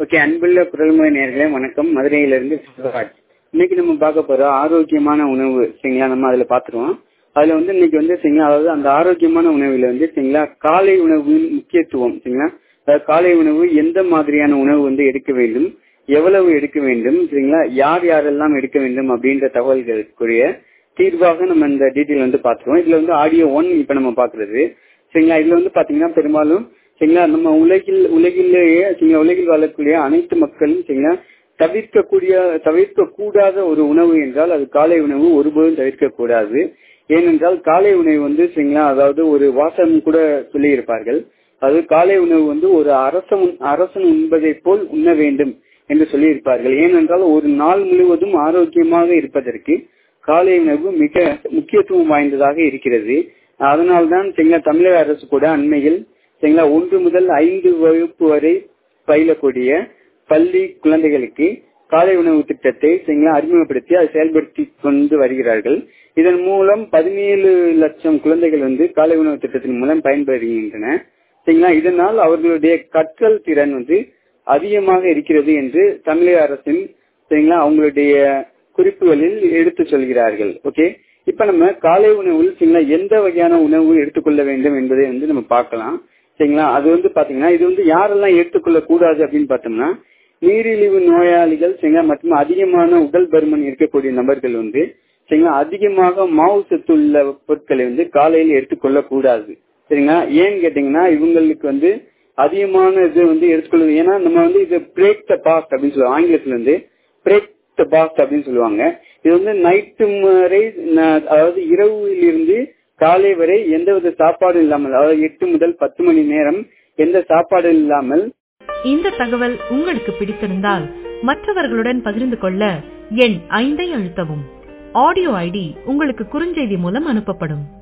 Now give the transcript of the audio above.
okay அன்புள்ள குரல்முறை நேர்களே வணக்கம் மதுரையிலிருந்து சிவராஜ் இன்னைக்கு நம்ம பார்க்க போறோம் ஆரோக்கியமான உணவு சரிங்களா நம்ம அதுல பாத்துருவோம் அதுல வந்து இன்னைக்கு வந்து சரிங்களா அதாவது அந்த ஆரோக்கியமான உணவுல வந்து சரிங்களா காலை உணவின் முக்கியத்துவம் சரிங்களா அதாவது காலை உணவு எந்த மாதிரியான உணவு வந்து எடுக்க வேண்டும் எவ்வளவு எடுக்க வேண்டும் சரிங்களா யார் யாரெல்லாம் எடுக்க வேண்டும் அப்படின்ற தகவல்களுக்குரிய தீர்வாக நம்ம இந்த டீட்டெயில் வந்து பாத்துருவோம் இதுல வந்து ஆடியோ ஒன் இப்ப நம்ம பாக்குறது சரிங்களா இதுல வந்து பாத்தீங்கன்னா பெரும்பாலும் சரிங்களா நம்ம உலகில் உலகிலேயே சரிங்களா உலகில் வாழக்கூடிய அனைத்து மக்களும் சரிங்களா தவிர்க்கக்கூடிய தவிர்க்க கூடாத ஒரு உணவு என்றால் அது காலை உணவு ஒருபோதும் தவிர்க்க கூடாது ஏனென்றால் காலை உணவு வந்து சரிங்களா அதாவது ஒரு வாசகம் கூட சொல்லி இருப்பார்கள் அதாவது காலை உணவு வந்து ஒரு அரசன் அரசன் உண்பதை போல் உண்ண வேண்டும் என்று சொல்லி இருப்பார்கள் ஏனென்றால் ஒரு நாள் முழுவதும் ஆரோக்கியமாக இருப்பதற்கு காலை உணவு மிக முக்கியத்துவம் வாய்ந்ததாக இருக்கிறது அதனால்தான் சரிங்களா தமிழக அரசு கூட அண்மையில் சரிங்களா ஒன்று முதல் ஐந்து வகுப்பு வரை பயிலக்கூடிய பள்ளி குழந்தைகளுக்கு காலை உணவு திட்டத்தை சரிங்களா அறிமுகப்படுத்தி அதை செயல்படுத்தி கொண்டு வருகிறார்கள் இதன் மூலம் பதினேழு லட்சம் குழந்தைகள் வந்து காலை உணவு திட்டத்தின் மூலம் பயன்பெறுகின்றன சரிங்களா இதனால் அவர்களுடைய கற்றல் திறன் வந்து அதிகமாக இருக்கிறது என்று தமிழக அரசின் சரிங்களா அவங்களுடைய குறிப்புகளில் எடுத்து சொல்கிறார்கள் ஓகே இப்ப நம்ம காலை உணவில் சரிங்களா எந்த வகையான உணவு எடுத்துக்கொள்ள வேண்டும் என்பதை வந்து நம்ம பார்க்கலாம் சரிங்களா அது வந்து பாத்தீங்கன்னா இது வந்து யாரெல்லாம் எடுத்துக்கொள்ள கூடாது அப்படின்னு பார்த்தோம்னா நீரிழிவு நோயாளிகள் சரிங்களா மற்றும் அதிகமான உடல் பருமன் இருக்கக்கூடிய நபர்கள் வந்து சரிங்களா அதிகமாக மாவு சத்துள்ள பொருட்களை வந்து காலையில் எடுத்துக்கொள்ள கூடாது சரிங்களா ஏன்னு கேட்டீங்கன்னா இவங்களுக்கு வந்து அதிகமான இது வந்து எடுத்துக்கொள்வது ஏன்னா நம்ம வந்து இது பிரேக் த பாஸ்ட் அப்படின்னு சொல்லுவாங்க ஆங்கிலத்துல வந்து பிரேக் த பாஸ்ட் அப்படின்னு சொல்லுவாங்க இது வந்து நைட்டு வரை அதாவது இரவில் இருந்து காலை வரை எந்தவித சாப்பாடு இல்லாமல் அதாவது எட்டு முதல் பத்து மணி நேரம் எந்த சாப்பாடு இல்லாமல் இந்த தகவல் உங்களுக்கு பிடித்திருந்தால் மற்றவர்களுடன் பகிர்ந்து கொள்ள எண் ஐந்தை அழுத்தவும் ஆடியோ ஐடி உங்களுக்கு குறுஞ்செய்தி மூலம் அனுப்பப்படும்